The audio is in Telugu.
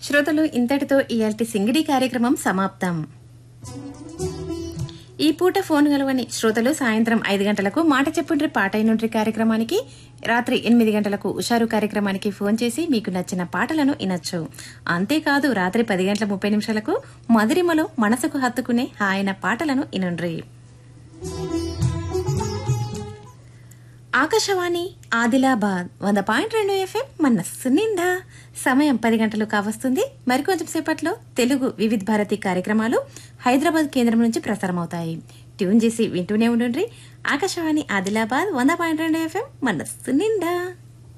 శ్రోతలు ఇంతటితో ఇయాల్టి సింగిడి కార్యక్రమం సమాప్తం ఈ పూట ఫోన్ గలవని శ్రోతలు సాయంత్రం ఐదు గంటలకు మాట చెప్పుండ్రి పాట అయినుండ్రి కార్యక్రమానికి రాత్రి ఎనిమిది గంటలకు ఉషారు కార్యక్రమానికి ఫోన్ చేసి మీకు నచ్చిన పాటలను వినొచ్చు అంతేకాదు రాత్రి పది గంటల ముప్పై నిమిషాలకు మధురిమలో మనసుకు హత్తుకునే హాయన పాటలను ఇనుండ్రి ఆకాశవాణి ఆదిలాబాద్ వంద పాయింట్ రెండు ఎఫ్ఎం మనస్సు నిండా సమయం పది గంటలు కావస్తుంది మరికొంచెం సేపట్లో తెలుగు వివిధ భారతి కార్యక్రమాలు హైదరాబాద్ కేంద్రం నుంచి ప్రసారమవుతాయి ట్యూన్ చేసి వింటూనే ఉండండి ఆకాశవాణి ఆదిలాబాద్ వంద పాయింట్ రెండు ఎఫ్ఎం మనస్సు నిండా